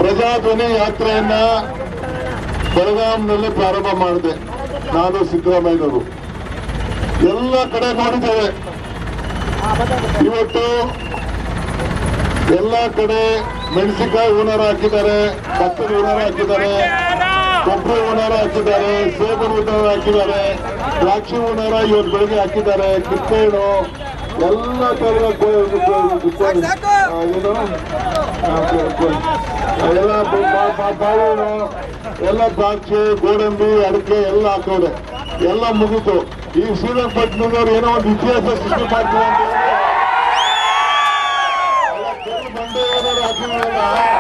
ಪ್ರಜಾಧ್ವನಿ ಯಾತ್ರೆಯನ್ನ ಬೆಳಗಾಂನಲ್ಲಿ ಪ್ರಾರಂಭ ಮಾಡಿದೆ ನಾನು ಸಿದ್ದರಾಮಯ್ಯನವರು ಎಲ್ಲ ಕಡೆ ನೋಡಿದ್ದೇವೆ ಇವತ್ತು ಎಲ್ಲ ಕಡೆ ಮೆಣಸಿನಕಾಯಿ ಹೂನಾರ ಹಾಕಿದ್ದಾರೆ ಭತ್ತದ ಹೂನಾರ ಹಾಕಿದ್ದಾರೆ ಕೊಬ್ಬರಿ ಹೂನಾರ ಹಾಕಿದ್ದಾರೆ ಸೇಬು ಹೂನಾರ ಹಾಕಿದ್ದಾರೆ ದ್ರಾಕ್ಷಿ ಹೂನಾರ ಇವತ್ತು ಬೆಳಗ್ಗೆ ಹಾಕಿದ್ದಾರೆ ಕಿತ್ತೇಳು ಎಲ್ಲ ತರದ ಕೋ- ಕೋ- ಕೋ- ಆ, ಏನು ಆ, ಕೋ- ಕೋ- ಎಲ್ಲ ಬ- ಬ- ಬ- ಬಾಳೆಹಣ್ಣು ಎಲ್ಲ ದ್ರಾಕ್ಷಿ ಗೋಡಂಬಿ ಅಡಿಕೆ ಎಲ್ಲ ಹಾಕವ್ರೆ ಎಲ್ಲ ಮುಗಿತು ಈ ಶ್ರೀರಂಗಪಟ್ಟಣದವ್ರು ಏನೋ ಒಂದು ಇತಿಹಾಸ ಸೃಷ್ಟಿ ಮಾಡ್ತೀವಿ ಅಂತ ಹೇಳಿ ಎಲ್ಲ ಕೆರೆ ಬಂಡೆ ಏನಾದ್ರು ಹಾಕಿದ್ರಲ್ಲ,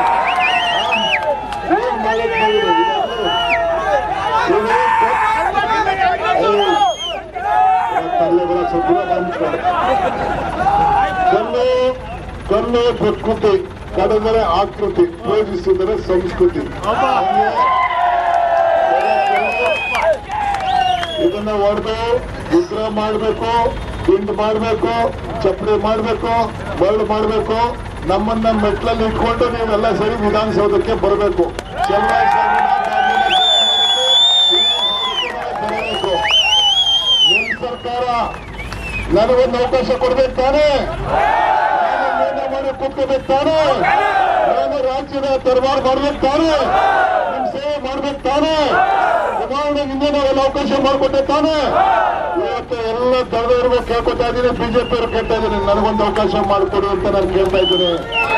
ಆ, ಏನ್ ಮಾಡಕ್ ಹೋಗಿದ್ರು? ಇದು- ಇದು- ಏಯ್, ತಲೆ ಬರ ಸ್ವಲ್ಪ ದೂರ ಬಂದ್ಬಿಟ್ರೆ. ಕಲ್ಲು ಕಲ್ಲು ಪ್ರಕೃತಿ ಕಡದರೆ ಆಕೃತಿ ಪೂಜಿಸಿದರೆ ಸಂಸ್ಕೃತಿ ಹಂಗೆ ಇದನ್ನ ಹೊಡೆದು ವಿಗ್ರಹ ಮಾಡಬೇಕು ದಿಂಡು ಮಾಡಬೇಕು ಚಪ್ಪಡಿ ಮಾಡಬೇಕು ಮರಳು ಮಾಡಬೇಕು ನಮ್ಮನ್ನ ಮೆಟ್ಲಲ್ಲಿ ಇಟ್ಕೊಂಡು ನೀವೆಲ್ಲ ಸರಿ ವಿಧಾನಸೌಧಕ್ಕೆ ಬರಬೇಕು ಚಲವಾಯಿ ಬರಬೇಕು ನಿಮ್ ಸರ್ಕಾರ ನನಗೊಂದು ಅವಕಾಶ ಕೊಡ್ಬೇಕು ತಾನೇ ನಾನು ನಿರ್ಣಯ ಮಾಡಿ ಕೂತ್ಕೋಬೇಕು ತಾನೇ ನಾನು ರಾಜ್ಯದ ದರ್ಬಾರ್ ಮಾಡ್ಬೇಕು ತಾನೇ ನಿಮ್ ಸೇವೆ ಮಾಡ್ಬೇಕು ತಾನೇ ಉದಾಹರಣೆಗೆ ಹಿಂದೆ ನಾವೆಲ್ಲ ಅವಕಾಶ ಮಾಡಿಕೊಟ್ಟೆ ತಾನೇ ಇವತ್ತು ಎಲ್ಲ ದಳದವ್ರಿಗೂ ಕೇಳ್ಕೊತಾ ಇದ್ದೀನಿ ಬಿಜೆಪಿ ಅವರು ಕೇಳ್ತಾ ಇದ್ದೀನಿ ನನಗೊಂದು ಅವಕಾಶ ಮಾಡಿಕೊಡಿ ಅಂತ ನಾನು ಕೇಳ್ತಾ ಇದ್ದೀನಿ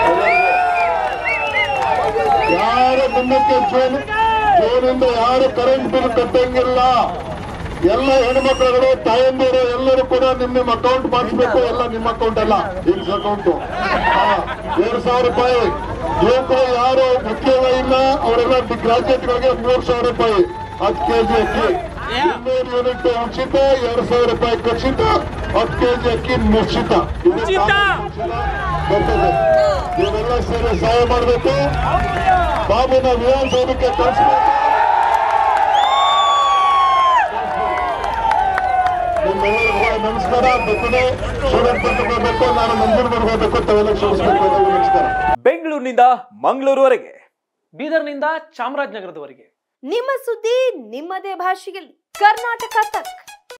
ಯಾರು ಮುಂದಕ್ಕೆ ಜೂನ್ ಜೂನಿಂದ ಯಾರು ಕರೆಂಟ್ ಬಿಲ್ ಕಟ್ಟಂಗಿಲ್ಲ ಎಲ್ಲ ಹೆಣ್ಮಕ್ಳುಗಳು ತಾಯಂದಿರು ಎಲ್ಲರೂ ಕೂಡ ನಿಮ್ ನಿಮ್ಮ ಅಕೌಂಟ್ ಮಾಡಿಸ್ಬೇಕು ಎಲ್ಲ ನಿಮ್ಮ ಅಕೌಂಟ್ ಅಲ್ಲ ಹಿಲ್ಸ್ ಅಕೌಂಟ್ ಎರಡು ಸಾವಿರ ರೂಪಾಯಿ ಯುವಕರು ಯಾರು ಉದ್ಯೋಗ ಇಲ್ಲ ಅವರೆಲ್ಲ ಗ್ರಾಜುಯೇಟ್ಗಳಿಗೆ ಮೂರು ಸಾವಿರ ರೂಪಾಯಿ ಹತ್ತು ಕೆಜಿ ಅಕ್ಕಿ ಇನ್ನೂರು ಯೂನಿಟ್ ಉಚಿತ ಎರಡು ಸಾವಿರ ರೂಪಾಯಿ ಖಚಿತ ಹತ್ತು ಕೆಜಿ ಅಕ್ಕಿ ನಿಶ್ಚಿತ ಇದು ಉಚಿತ. ಬರ್ತದೆ ನೀವೆಲ್ಲ ಸೇರಿ ಸಹಾಯ ಮಾಡಬೇಕು ಬಾಬುನ ವಿಧಾನಸೌಧಕ್ಕೆ ಕಳಿಸ್ಬೇಕು ನಿಮ್ಮೆಲ್ಲರಿಗೂ ಕೂಡ ನಮಸ್ಕಾರ ಬರ್ತದೆ ಸ್ಟೂಡೆಂಟ್ ಬರ್ಬೇಕು ನಾನು ನಂಜನಗೂಡ್ಗೆ ಹೋಗ್ಬೇಕು ತಾವೆಲ್ಲ ಕ್ಷಮಿಸ್ಬೇಕು ಎಲ್ಲರಿಗೂ ನಮಸ್ಕಾರ ಬೆಂಗಳೂರಿನಿಂದ ಮಂಗಳೂರುವರೆಗೆ ಬೀದರ್ನಿಂದ ಚಾಮರಾಜನಗರದವರೆಗೆ ನಿಮ್ಮ ಸುದ್ದಿ ನಿಮ್ಮದೇ ಭಾಷೆಯಲ್ಲಿ ಕರ್ನಾಟಕ ತಕ್